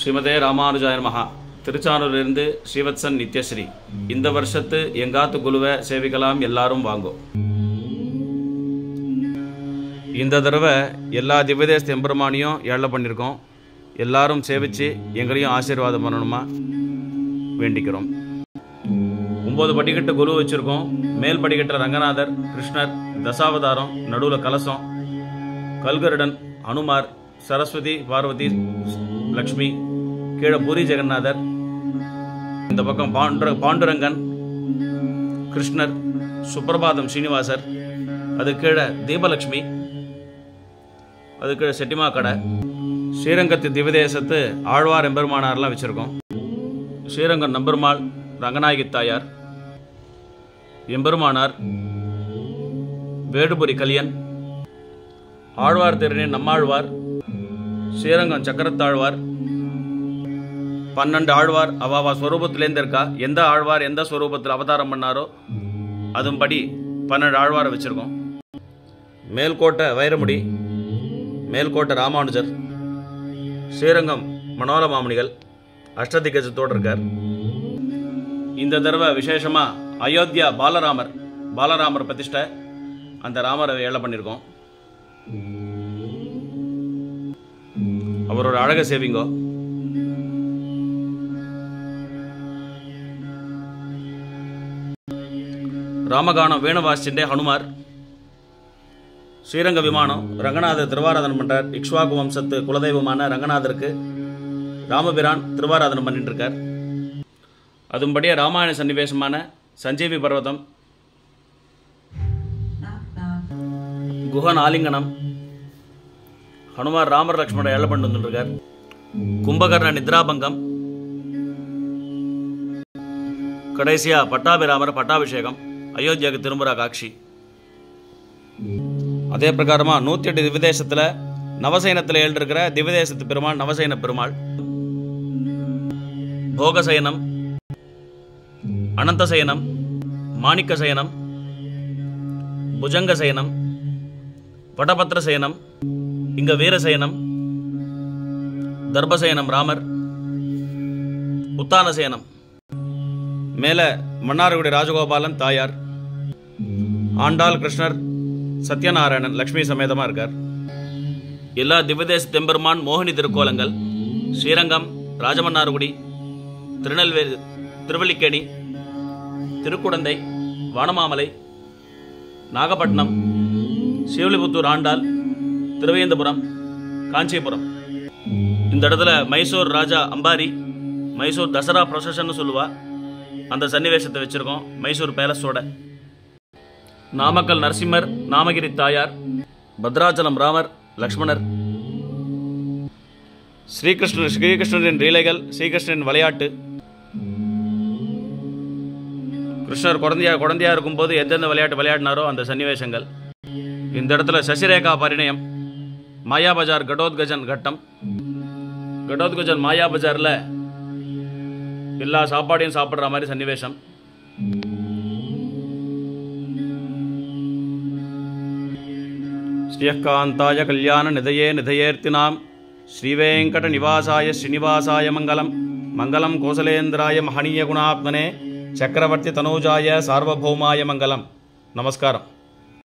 ஸ்ரீமதே ராமானுஜாய மகா திருச்சானூரிலிருந்து ஸ்ரீவத்சன் நித்யஸ்ரீ இந்த வருஷத்து எங்காத்து குழுவை சேவிக்கலாம் எல்லாரும் வாங்கோ இந்த தடவை எல்லா திவ்யதேச எம்பெருமானையும் ஏழை பண்ணியிருக்கோம் எல்லாரும் சேவிச்சு எங்களையும் ஆசீர்வாதம் பண்ணணுமா வேண்டிக்கிறோம் ஒம்பது படிக்கட்டு குரு வச்சுருக்கோம் மேல் படிக்கட்டில் ரங்கநாதர் கிருஷ்ணர் தசாவதாரம் நடுவில் கலசம் கல்கருடன் அனுமார் சரஸ்வதி பார்வதி லக்ஷ்மி கீழே பூரி ஜெகநாதர் இந்த பக்கம் பாண்டு பாண்டுரங்கன் கிருஷ்ணர் சுப்பிரபாதம் ஸ்ரீனிவாசர் அது கீழே தீபலக்ஷ்மி அது கீழே செட்டிமா கடை ஸ்ரீரங்கத்து திவதேசத்து ஆழ்வார் எம்பெருமானார்லாம் வச்சுருக்கோம் ஸ்ரீரங்கம் நம்பெருமாள் ரங்கநாயகி தாயார் எம்பெருமானார் வேடுபுரி கலியன் ஆழ்வார் திருநீர் நம்மாழ்வார் ஸ்ரீரங்கம் சக்கரத்தாழ்வார் பன்னெண்டு ஆழ்வார் அவாவா ஸ்வரூபத்திலேருந்து இருக்கா எந்த ஆழ்வார் எந்த ஸ்வரூபத்தில் அவதாரம் பண்ணாரோ அதும்படி பன்னெண்டு ஆழ்வாரை வச்சுருக்கோம் மேல்கோட்டை வைரமுடி மேல்கோட்டை ராமானுஜர் ஸ்ரீரங்கம் மனோல மாமணிகள் அஷ்டதிகஜத்தோடு இருக்கார் இந்த தடவை விசேஷமாக அயோத்தியா பாலராமர் பாலராமர் பிரதிஷ்டை அந்த ராமரை ஏழை பண்ணியிருக்கோம் அவரோட அழகை சேவிங்கோ ராமகானம் வேணுவாசிண்டே ஹனுமார் ஸ்ரீரங்க விமானம் ரங்கநாதர் திருவாராதனம் பண்றார் இக்ஷ்வாகு வம்சத்து குலதெய்வமான ரங்கநாதருக்கு ராமபிரான் திருவாராதனம் பண்ணிட்டு இருக்கார் அதுபடியே ராமாயண சன்னிவேசமான சஞ்சீவி பர்வதம் குஹன் ஆலிங்கனம் ஹனுமார் ராமர் லக்ஷ்மணர் ஏழை பண்ணி வந்துருக்கார் கும்பகர்ண நித்ராபங்கம் கடைசியா பட்டாபிராமர் பட்டாபிஷேகம் அயோத்தியாவுக்கு திரும்புறா காட்சி அதே பிரகாரமா நூத்தி எட்டு திவ்யதேசத்துல நவசயனத்தில் எழுந்திருக்கிற திவ்யதேசத்து பெருமாள் நவசயன பெருமாள் போகசயனம் அனந்தசயனம் மாணிக்க சயனம் புஜங்க சயனம் வடபத்திர சயனம் இங்க வீரசயனம் தர்பசயனம் ராமர் உத்தானசயனம் மேல மன்னார்குடி ராஜகோபாலன் தாயார் ஆண்டாள் கிருஷ்ணர் சத்யநாராயணன் லக்ஷ்மி சமேதமா இருக்கார் எல்லா திவ்யதேச தெம்பெருமான் மோகினி திருக்கோலங்கள் ஸ்ரீரங்கம் ராஜமன்னார்குடி திருநெல்வேலி திருவல்லிக்கேணி திருக்குடந்தை வானமாமலை நாகப்பட்டினம் சிவலிபுத்தூர் ஆண்டாள் திருவேந்தபுரம் காஞ்சிபுரம் இந்த இடத்துல மைசூர் ராஜா அம்பாரி மைசூர் தசரா ப்ரொசஷன் சொல்லுவா அந்த சன்னிவேஷத்தை வச்சிருக்கோம் மைசூர் பேலஸோட நாமக்கல் நரசிம்மர் நாமகிரி தாயார் பத்ராச்சலம் ராமர் லக்ஷ்மணர் ஸ்ரீகிருஷ்ணர் ஸ்ரீகிருஷ்ணரின் லீலைகள் ஸ்ரீகிருஷ்ணரின் விளையாட்டு கிருஷ்ணர் குழந்தையா குழந்தையா இருக்கும்போது எந்தெந்த விளையாட்டு விளையாடினாரோ அந்த சன்னிவேஷங்கள் இந்த இடத்துல சசிரேகா பரிணயம் மாயா பஜார் கடோத்கஜன் கட்டம் கடோத்கஜன் மாயா பஜார்ல எல்லா சாப்பாடையும் சாப்பிட்ற மாதிரி சன்னிவேஷம் ஸ்ரீயக்காந்தாய கல்யாண நிதயே நிதயேர்த்தினாம் ஸ்ரீவேங்கட நிவாசாய ஸ்ரீனிவாசாய மங்களம் மங்களம் கோசலேந்திராய மகனீய குணாத்மனே சக்கரவர்த்தி தனூஜாய சார்வபௌமாய மங்களம் நமஸ்காரம்